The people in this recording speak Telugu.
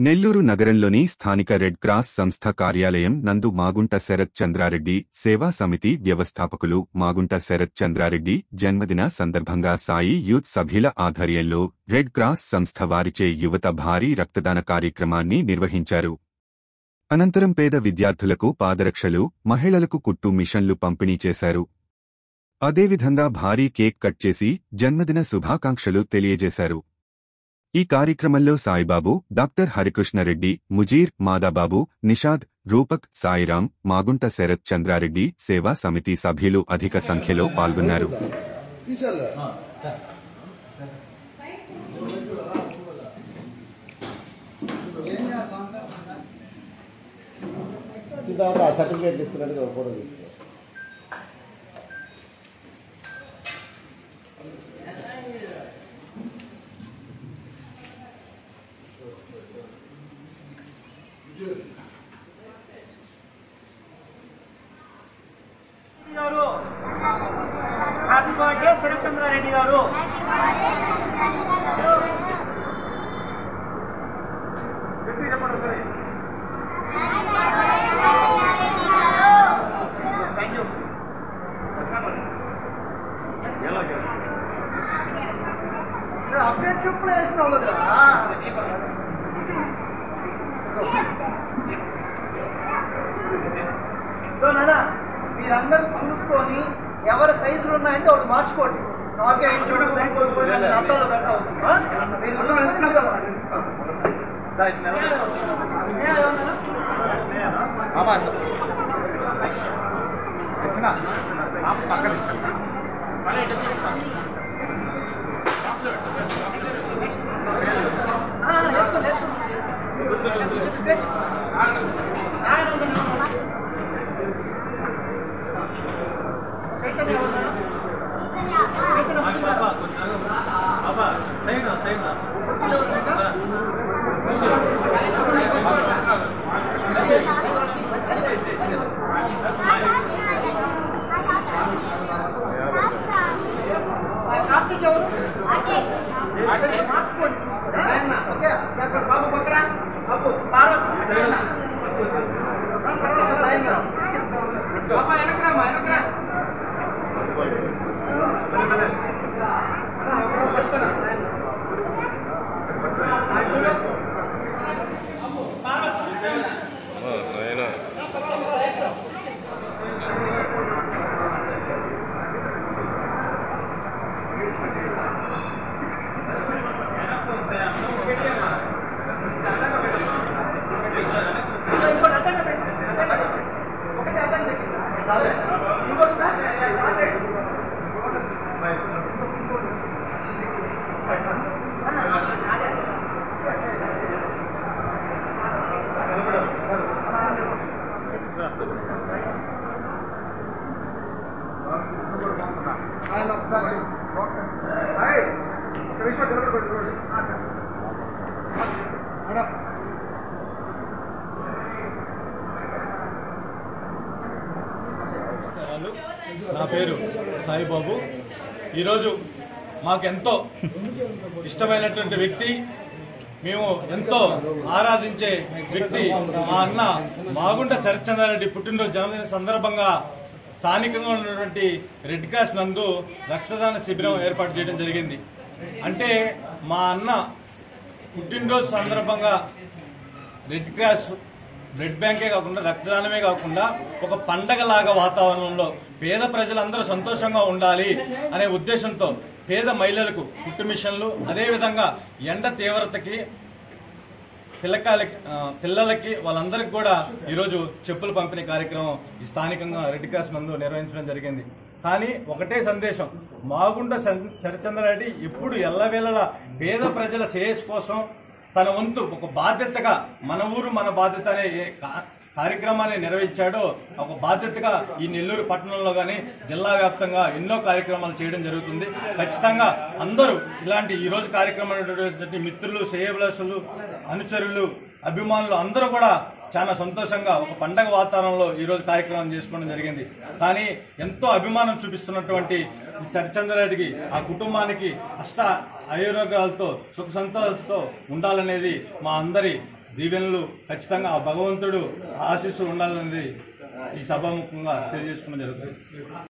నెల్లూరు నగరంలోని స్థానిక రెడ్ క్రాస్ సంస్థ కార్యాలయం నందు మాగుంట శరత్ చంద్రారెడ్డి సేవా సమితి వ్యవస్థాపకులు మాగుంట శరత్ చంద్రారెడ్డి జన్మదిన సందర్భంగా సాయి యూత్ సభ్యుల ఆధ్వర్యంలో రెడ్ క్రాస్ సంస్థ వారిచే యువత భారీ రక్తదాన కార్యక్రమాన్ని నిర్వహించారు అనంతరం పేద విద్యార్థులకు పాదరక్షలు మహిళలకు కుట్టు మిషన్లు పంపిణీ చేశారు అదేవిధంగా భారీ కేక్ కట్ చేసి జన్మదిన శుభాకాంక్షలు తెలియజేశారు ఈ కార్యక్రమంలో సాయిబాబు డాక్టర్ హరికృష్ణరెడ్డి ముజీర్ మాదాబాబు నిషాద్ రూపక్ సాయిరాం మాగుంట శరత్ చంద్రారెడ్డి సేవా సమితి సభ్యులు అధిక సంఖ్యలో పాల్గొన్నారు వచ్చిన తర్వాత ఆ సర్టిఫికేట్ తీసుకున్నట్టుగా ఒక ఫోటో తీసుకో గారు హ్యాపీ బర్త్డే శరత్చంద్రారెడ్డి గారు గట్టిగా చెప్పండి ఒకసారి. థ్యాంక్ యూ అప్డేట్ చెప్పులు వేసినావు కదా సో నాన్న మీరందరూ చూసుకొని ఎవరి సైజులు ఉన్నాయంటే వాళ్ళు మార్చుకోండి నాకే ఐదు చూడు సైజ్ చూసుకొని నేను అద్దాలో పెడతా అవుతుంది ఆ? మీరు చూసుకొని మీరు ఏ, ఏమన్నా? ఆ, వేసుకోండి, వేసుకోండి. ఆ, చైతన్య ఎవరు? చైతన్య ఆ, కార్తీక్ ఎవరు మార్చుకోండి చూసుకోండి ఓకే బాబు పక్కన బాబు పార్వతి ఇంకోటి అడ్డంగా పెట్టు. అడ్డంగా పెట్టు. ఒకటి అడ్డంగా పెట్టు. ఇంకోటి ఉందా? ఆయన ఒకసారి హాయ్. ఒక నిమిషం నిలబడి మేడం నమస్కారాలు నా పేరు సాయిబాబు ఈరోజు మాకు ఎంతో ఇష్టమైనటువంటి వ్యక్తి మేము ఎంతో ఆరాధించే వ్యక్తి మా అన్న మాగుంట శరత్చంద్రారెడ్డి పుట్టినరోజు జన్మదిన సందర్భంగా స్థానికంగా ఉన్నటువంటి రెడ్ క్రాస్ నందు రక్తదాన శిబిరం ఏర్పాటు చేయడం జరిగింది అంటే మా అన్న పుట్టినరోజు సందర్భంగా రెడ్ క్రాస్ బ్లడ్ బ్యాంకే కాకుండా రక్తదానమే కాకుండా ఒక పండగలాగా వాతావరణంలో పేద ప్రజలందరూ సంతోషంగా ఉండాలి అనే ఉద్దేశంతో పేద మహిళలకు కుట్టు మిషన్లు అదేవిధంగా ఎండ తీవ్రతకి పిల్లకాయలకి ఆ, పిల్లలకి వాళ్ళందరికీ కూడా ఈరోజు చెప్పులు పంపిణీ కార్యక్రమం ఈ స్థానికంగా రెడ్ క్రాస్ నందు నిర్వహించడం జరిగింది కానీ ఒకటే సందేశం మాగుంట చరచంద్రారెడ్డి ఎప్పుడు ఎల్లవేళలా పేద ప్రజల శ్రేయస్ కోసం తన వంతు ఒక బాధ్యతగా మన ఊరు మన బాధ్యత అనే ఏ కా- కార్యక్రమాన్ని నిర్వహించాడో ఒక బాధ్యతగా ఈ నెల్లూరు పట్టణంలో కానీ జిల్లా వ్యాప్తంగా ఎన్నో కార్యక్రమాలు చేయడం జరుగుతుంది ఖచ్చితంగా అందరూ ఇలాంటి ఈ రోజు కార్యక్రమం మిత్రులు శ్రేయభిలాషులు అనుచరులు అభిమానులు అందరూ కూడా చాలా సంతోషంగా ఒక పండగ వాతావరణంలో ఈ రోజు కార్యక్రమం చేసుకోవడం జరిగింది కానీ ఎంతో అభిమానం చూపిస్తున్నటువంటి ఈ సరిచంద్రారెడ్డికి ఆ కుటుంబానికి అష్ట ఆరోగ్యాలతో సుఖ సంతోషాలతో ఉండాలనేది మా అందరి దీవెనలు ఖచ్చితంగా ఆ భగవంతుడు ఆశీస్సులు ఉండాలనేది ఈ సభాముఖంగా తెలియజేసుకోవడం జరుగుతుంది